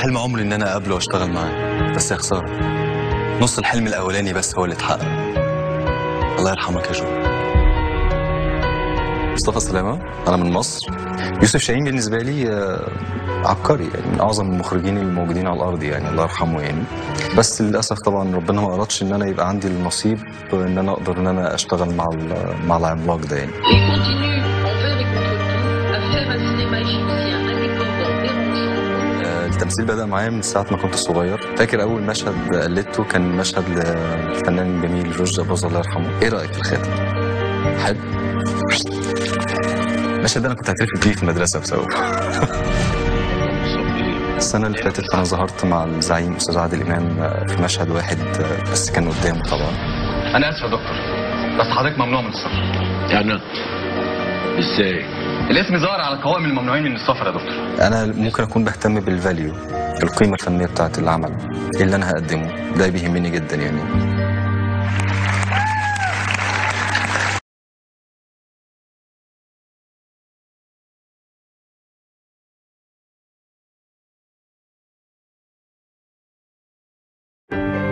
حلم عمري ان انا اقابله واشتغل معاه بس يا خساره نص الحلم الاولاني بس هو اللي اتحقق الله يرحمك يا جو مصطفى سلامه انا من مصر يوسف شاهين بالنسبه لي آه، عبقري يعني من اعظم المخرجين الموجودين على الارض يعني الله يرحمه يعني بس للاسف طبعا ربنا ما ارادش ان انا يبقى عندي النصيب ان انا اقدر ان انا اشتغل مع ال- مع العملاق ده يعني Et continue, envers et contre tout, à faire un cinéma égyptien indépendant et renchant. آه، التمثيل بدأ معايا من ساعة ما كنت صغير فاكر أول مشهد قلدته كان مشهد للفنان الجميل رشدي أباظة الله يرحمه إيه رأيك في الخاتم؟ حلو المشهد ده أنا كنت هعترف بيه في المدرسة بسببه السنة اللي فاتت أنا ظهرت مع الزعيم أستاذ عادل إمام آه، في مشهد واحد آه، بس كان قدامه طبعا انا اسف يا دكتور بس حضرتك ممنوع من السفر يعني ازاي الاسم ظاهر على قوائم الممنوعين من السفر يا دكتور أنا ممكن أكون بهتم بالفاليو القيمة الفنية بتاعت العمل إيه اللي أنا هقدمه ده بيهمني جدا يعني